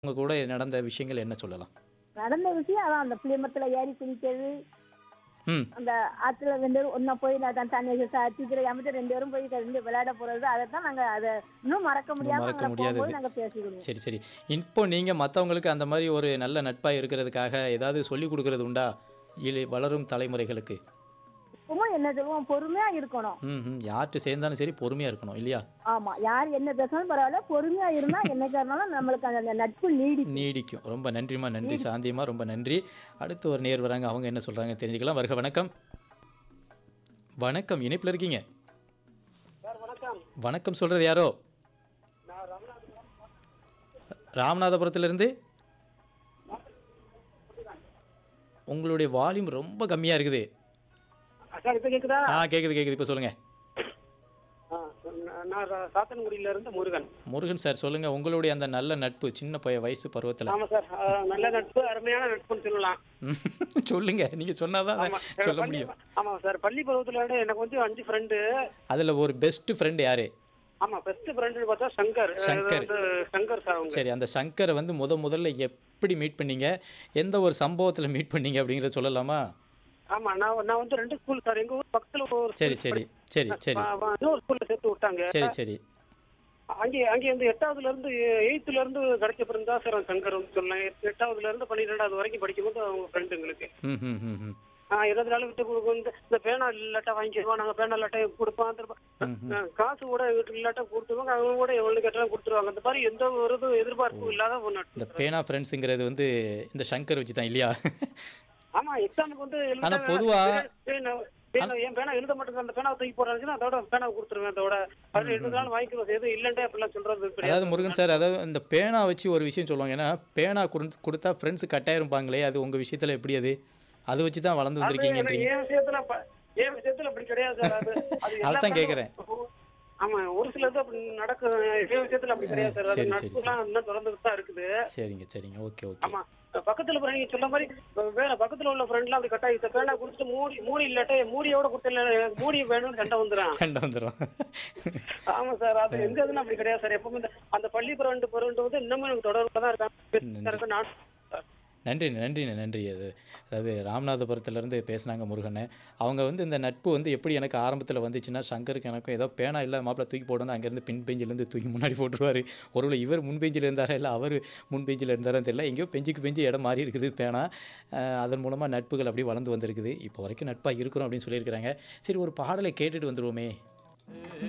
உங்க கூட நடந்த விஷயங்கள் என்ன சொல்லலாம்? நடந்த விஷயம் அதான் அந்த புளியமரத்துல ஏறி குதிக்கிறது ம். அந்த ஆத்துல ரெண்டு பேரும் ஒன்னா போய் நான் தான் தண்ணி சீக்கிரம் ஏமாத்தி ரெண்டு பேரும் போய் ரெண்டு விளையாட போறது அதைத்தான் நாங்க அதை இன்னும் மறக்க முடியாம மறக்க அங்க முடியாதது. போகும்போது நாங்க பேசிக்கிடுவோம் சரி, சரி. இப்போ நீங்க மத்தவங்களுக்கு அந்த மாரி ஒரு நல்ல நட்பா இருக்கிறதுக்காக ஏதாவது சொல்லிக் குடுக்குறது உண்டா? இளை வளரும் தலைமுறைகளுக்கு. இப்பவும் என்ன சொல்லுவோம் பொறுமையா இருக்கணும் ம், ம். யார்ட்ட சேர்ந்தாலும் சரி பொறுமையா இருக்கணும் இல்லையா? ஆமா யார் என்ன பேசினாலும் பரவாயில்ல பொறுமையா இருந்தா என்னைக்கா இருந்தாலும் நம்மளுக்கு அந்த அந்த நட்பு நீடிக்கும் நீடிக்கும். ரொம்ப நன்றிம்மா, நன்றி சாந்தியம்மா, ரொம்ப நன்றி. அடுத்து ஒரு நேயர் வராங்க. அவங்க என்ன சொல்றாங்க தெரிஞ்சுக்கலாம். வருக வணக்கம். வணக்கம். இணைப்புல இருக்கீங்க. வணக்கம் சொல்றது யாரோ? ராமநாதபுரத்திலிருந்து உங்களுடைய வால்யூம் ரொம்ப கம்மியா இருக்குது. சார் இப்ப கேக்குதா ஆ கேக்குது கேக்குது இப்போ சொல்லுங்க. ஆ, நான் நான் ரா- சாத்தன்குடியில இருந்து முருகன் முருகன் சார் சொல்லுங்க உங்களுடைய அந்த நல்ல நட்பு சின்ன பைய வயசு பருவத்துல. ஆமா சார் ஆ, நல்ல நட்பு அருமையான நட்புன்னு சொல்லலாம் ம், சொல்லுங்க. நீங்க சொன்னாதான் ஆமா சொல்ல பள்ளி முடியும். ஆமா சார் பள்ளி பருவத்துல இருந்து எனக்கு வந்து அஞ்சு ஃப்ரெண்டு அதுல ஒரு பெஸ்ட் ஃப்ரெண்ட் யாரு? ஆமா பெஸ்ட் ஃப்ரெண்டு பார்த்தா சங்கர் அது சங்கர். வந்து சங்கர் சார் அவங்க சரி அந்த சங்கரை வந்து முத முதல்ல எப்படி மீட் பண்ணீங்க? எந்த ஒரு சம்பவத்துல மீட் பண்ணீங்க அப்படிங்கறத சொல்லலாமா? ஆமா நான் நான் வந்து ரெண்டு ஸ்கூல் சார் எங்க ஊர் பக்கத்துல ஒரு சரி school சரி படி- சரி சரி ஆ, ஆ, இன்னொரு ஸ்கூல்ல சேர்த்து விட்டாங்க சரி சரி அங்கே அங்கே வந்து எட்டாவதுல இருந்து எயித்துல இருந்து கிடைச்ச பிறகு தான் சார் சங்கர் வந்து சொல்லலாம் எட்டாவதுல இருந்து பன்னிரெண்டாவது வரைக்கும் படிக்கும்போது அவங்க ஃப்ரெண்டு எங்களுக்கு ம் ம் ம் ம் ஆ, எதாவதுனாலும் விட்டு கொடுக்கும் இந்த இந்த பேனா இல்லாட்டா வாங்கிடுவோம் நாங்க பேனா இல்லாட்டா கொடுப்போம் திரும்ப ம், ம். ஆ, காசு கூட எங்கிட்ட இல்லாட்டா கொடுத்துருவாங்க அவங்க கூட எவ்வளவு கேட்டாலும் கொடுத்துருவாங்க அந்த மாதிரி எந்த ஒரு இதுவும் எதிர்பார்ப்பும் இல்லாத ஒரு நட்பு இந்த சார். பேனா ஃப்ரெண்ட்ஸுங்கிறது வந்து இந்த சங்கர் வச்சு தான் இல்லையா? ஆமா எக்ஸாமுக்கு வந்து எழுதினா ஆனா பொதுவா- பேனா- பேனா- என் பேனா எழுத மாட்டேங்க அந்த பேனா தூக்கி போறாங்கன்னா அதோட பேனா கொடுத்துருவேன் அதோட அது எழுதுனாலும் வாங்கிக்குவோம் எதுவும் இல்லைன்டே அப்படிலாம் சொல்றது அதாவது கிடையாது முருகன் சார் அதாவது இந்த பேனா வச்சு ஒரு விஷயம் சொல்லுவாங்க. ஏன்னா பேனா குடுத்- கொடுத்தா ஃப்ரெண்ட்ஸ் கட்டாயிருப்பாங்களே அது உங்க விஷயத்துல எப்படி அது? அதை வச்சு தான் வளர்ந்து அது எனக்கு வந்திருக்கீங்கன்றீங்க. என் விஷயத்துல ப- என் விஷயத்துல அப்படி கிடையாது சார் அது அது எல்லா அதைத்தான் பேரும் கேக்குறேன். ஆமா ஒரு சிலது அப்படி நடக்கும் என் விஷயத்துல அப்படி கிடையாது சார் அது சரி, சரி, நட்புலாம் இன்னும் தொடர்ந்துட்டு தான் இருக்குது சரிங்க சரிங்க ஓகே ஓகே. ஆமா பக்கத்துல போற நீங்க சொன்ன மாதிரி வேற பக்கத்துல உள்ள ஃப்ரெண்ட்லாம் அப்படி கட்டாயி இந்த பேனா கொடுத்துட்டு மூடி மூடி இல்லாட்ட மூடியோட கொடுத்துல எனக்கு மூடி வேணும்னு சண்டை வந்துடும் கண்ட வந்துடும். ஆமா சார் அது எங்க இதுன்னு அப்படி கிடையாது சார் எப்பவுமே இந்த- அந்த பள்ளி பிறண்டு பிறண்டு வந்து இன்னமும் எனக்கு தொடர்புல தான் இருக்காங்க நான் நன்றி நன்றி நன்றி அது அதாவது ராமநாதபுரத்துலேருந்து பேசுனாங்க முருகன் அவங்க வந்து இந்த நட்பு வந்து எப்படி எனக்கு ஆரம்பத்தில் வந்துச்சுன்னா சங்கருக்கு எனக்கும் ஏதோ பேனா இல்லை மாப்பிள்ள தூக்கி போடணும் அங்கேருந்து பின் பெஞ்சிலேருந்து தூக்கி முன்னாடி போட்டுருவார் ஒருவேளை இவர் முன் பெஞ்சில் இருந்தாரா இல்லை அவர் முன் பெஞ்சில் இருந்தாரான்னு தெரியல எங்கேயோ பெஞ்சுக்கு பெஞ்சு இடம் மாறி இருக்குது பேனா அஹ் அதன் மூலமாக நட்புகள் அப்படியே வளர்ந்து வந்திருக்குது இப்போ வரைக்கும் நட்பாக இருக்கிறோம் அப்படின்னு சொல்லியிருக்கிறாங்க சரி ஒரு பாடலை கேட்டுட்டு வந்துருவோமே